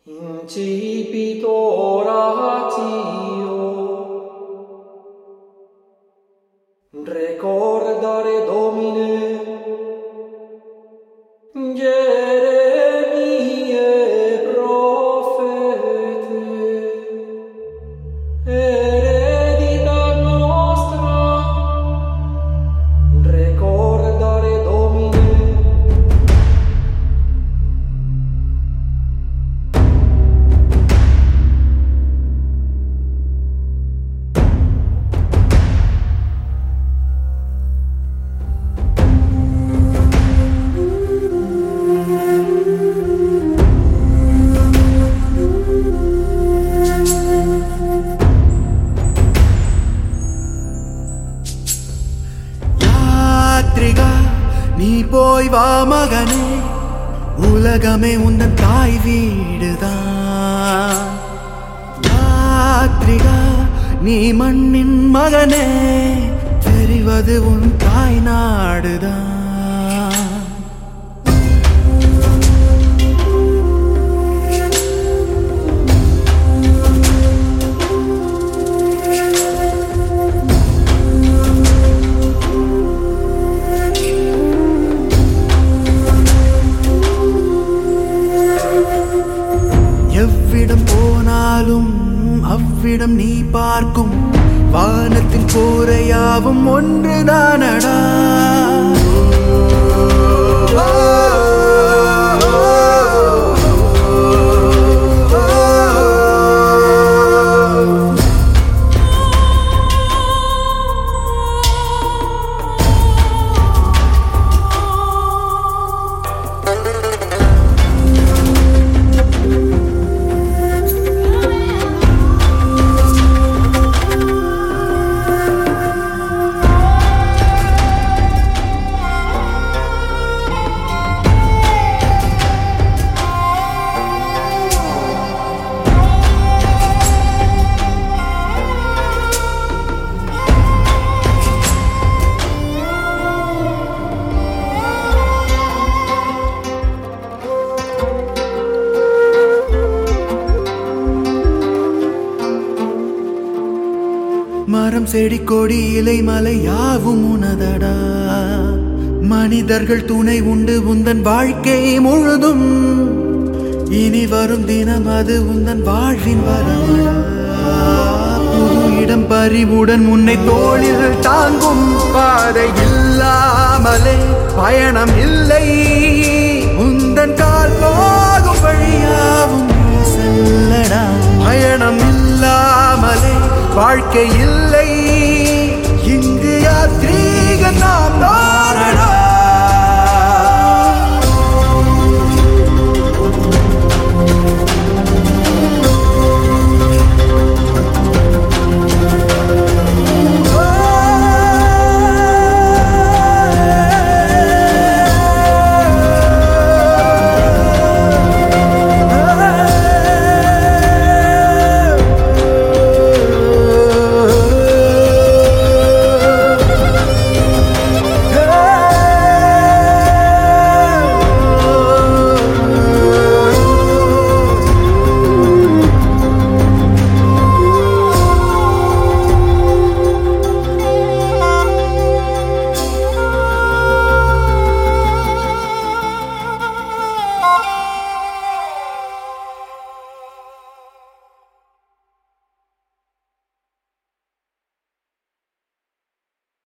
Incipitor recordare Domine Jeremie profete Eredita nostra recordare Domine யாத்ரிகா நீ போய் வா மகனே உலகமே உந்தன் தாய் வீடுதான் யாத்ரிகா நீ மண்ணின் மகனே தெரிவது உன் தாய் நாடுதான் எவ்விடம் போனாலும் அவ்விடம் நீ பார்க்கும் வானத்தின் கோரையாவும் ஒன்றுதானடா மரம் செடி கொடி இலை மலை யாவும் உனதடா மனிதர்கள் துணை உண்டு உந்தன் வாழ்க்கை முழுதும் இனி வரும் தினம் அது உந்தன் வாழ்வின் வரமடா புது இடம் பறிவுடன் உன்னை தோளில் தாங்கும் பாதை இல்லாமலே பயணம் இல்லை உந்தன் கால் போகும் வழியாவும் நீ செல்லடா பயணம் இல்லாமலே வாழ்க்கை இல்லை